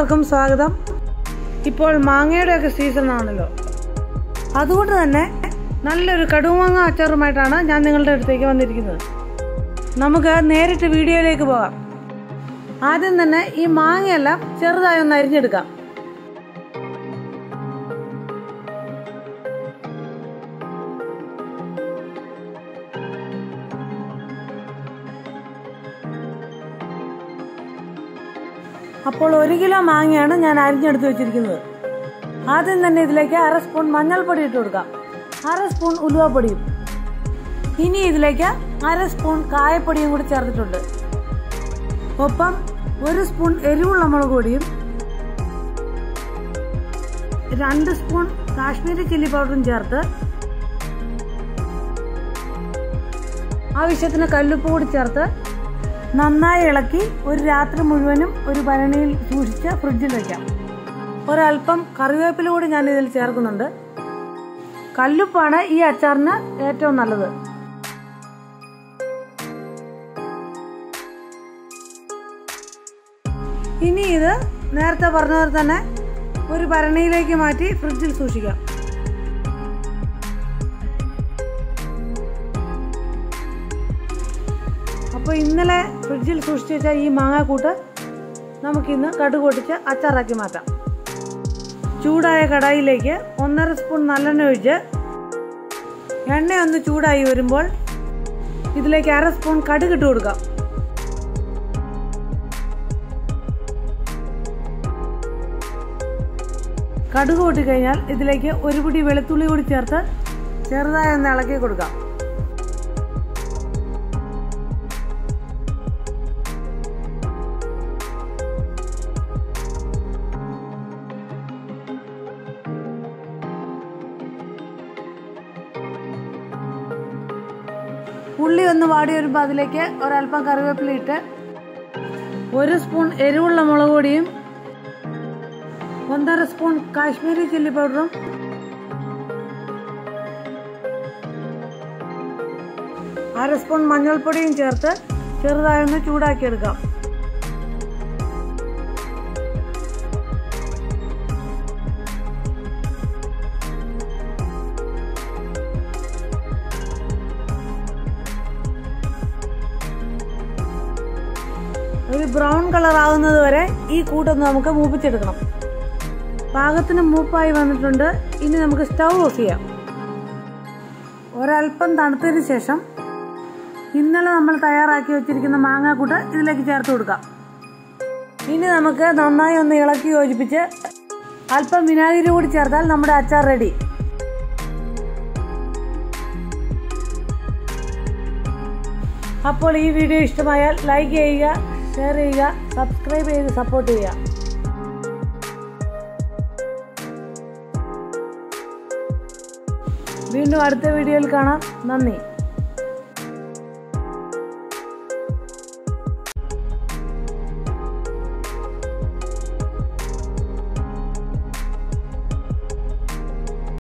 എല്ലാവർക്കും സ്വാഗതം ഇപ്പോൾ മാങ്ങയുടെ ഒക്കെ സീസൺ ആണല്ലോ അതുകൊണ്ട് തന്നെ നല്ലൊരു കടുമാങ്ങ അച്ചാറുമായിട്ടാണ് ഞാൻ നിങ്ങളുടെ അടുത്തേക്ക് വന്നിരിക്കുന്നത് നമുക്ക് നേരിട്ട് വീഡിയോയിലേക്ക് പോകാം ആദ്യം തന്നെ ഈ മാങ്ങയെല്ലാം ചെറുതായി ഒന്ന് അരിഞ്ഞെടുക്കാം അപ്പോൾ ഒരു കിലോ മാങ്ങയാണ് ഞാൻ അരിഞ്ഞെടുത്ത് വെച്ചിരിക്കുന്നത് ആദ്യം തന്നെ ഇതിലേക്ക് അര സ്പൂൺ മഞ്ഞൾപ്പൊടി ഇട്ട് കൊടുക്കാം അര സ്പൂൺ ഉലുവപ്പൊടിയും ഇനി ഇതിലേക്ക് അര സ്പൂൺ കായപ്പൊടിയും കൂടി ചേർത്തിട്ടുണ്ട് ഒപ്പം ഒരു സ്പൂൺ എരിവുള്ള മുളക് പൊടിയും രണ്ട് സ്പൂൺ കാശ്മീരി ചില്ലി പൗഡറും ചേർത്ത് ആവശ്യത്തിന് കല്ലുപ്പ് കൂടി ചേർത്ത് നന്നായി ഇളക്കി ഒരു രാത്രി മുഴുവനും ഒരു ഭരണിയിൽ സൂക്ഷിച്ച് ഫ്രിഡ്ജിൽ വെക്കാം ഒരല്പം കറിവേപ്പില കൂടി ഞാൻ ഇതിൽ ചേർക്കുന്നുണ്ട് കല്ലുപ്പാണ് ഈ അച്ചാറിന് ഏറ്റവും നല്ലത് ഇനി ഇത് നേരത്തെ പറഞ്ഞ പോലെ തന്നെ ഒരു ഭരണിയിലേക്ക് മാറ്റി ഫ്രിഡ്ജിൽ സൂക്ഷിക്കാം അപ്പോൾ ഇന്നലെ ഫ്രിഡ്ജിൽ സൂക്ഷിച്ച് വെച്ച ഈ മാങ്ങാക്കൂട്ട് നമുക്കിന്ന് കടുക് പൊട്ടിച്ച് അച്ചാറാക്കി മാറ്റാം ചൂടായ കടായിലേക്ക് ഒന്നര സ്പൂൺ നല്ലെണ്ണ ഒഴിച്ച് എണ്ണ ഒന്ന് ചൂടായി വരുമ്പോൾ ഇതിലേക്ക് അര സ്പൂൺ കടുക് ഇട്ട് കൊടുക്കാം കടുക് പൊട്ടിക്കഴിഞ്ഞാൽ ഇതിലേക്ക് ഒരു പിടി വെളുത്തുള്ളി കൂടി ചേർത്ത് ചെറുതായി ഒന്ന് ഇളക്കി കൊടുക്കാം ഉള്ളി ഒന്ന് വാടി വരുമ്പോൾ അതിലേക്ക് ഒരല്പം കറിവേപ്പില ഇട്ട് ഒരു സ്പൂൺ എരിവുള്ള മുളക് പൊടിയും ഒന്നര സ്പൂൺ കാശ്മീരി ചില്ലി പൗഡറും അര സ്പൂൺ മഞ്ഞൾപ്പൊടിയും ചേർത്ത് ചെറുതായി ഒന്ന് ചൂടാക്കിയെടുക്കാം ഒരു ബ്രൗൺ കളർ ആകുന്നത് വരെ ഈ കൂട്ടൊന്ന് നമുക്ക് മൂപ്പിച്ചെടുക്കണം പാകത്തിന് മൂപ്പായി വന്നിട്ടുണ്ട് ഇനി നമുക്ക് സ്റ്റൗ ഓഫ് ചെയ്യാം ഒരല്പം തണുത്തതിന് ശേഷം ഇന്നലെ നമ്മൾ തയ്യാറാക്കി വെച്ചിരിക്കുന്ന മാങ്ങാക്കൂട്ട് ഇതിലേക്ക് ചേർത്ത് കൊടുക്കാം ഇനി നമുക്ക് നന്നായി ഒന്ന് ഇളക്കി യോജിപ്പിച്ച് അല്പം വിനാഗിരി കൂടി ചേർത്താൽ നമ്മുടെ അച്ചാർ റെഡി അപ്പോൾ ഈ വീഡിയോ ഇഷ്ടമായാൽ ലൈക്ക് ചെയ്യുക ഷെയർ ചെയ്യുക സബ്സ്ക്രൈബ് ചെയ്ത് സപ്പോർട്ട് ചെയ്യുക വീണ്ടും അടുത്ത വീഡിയോയിൽ കാണാം നന്ദി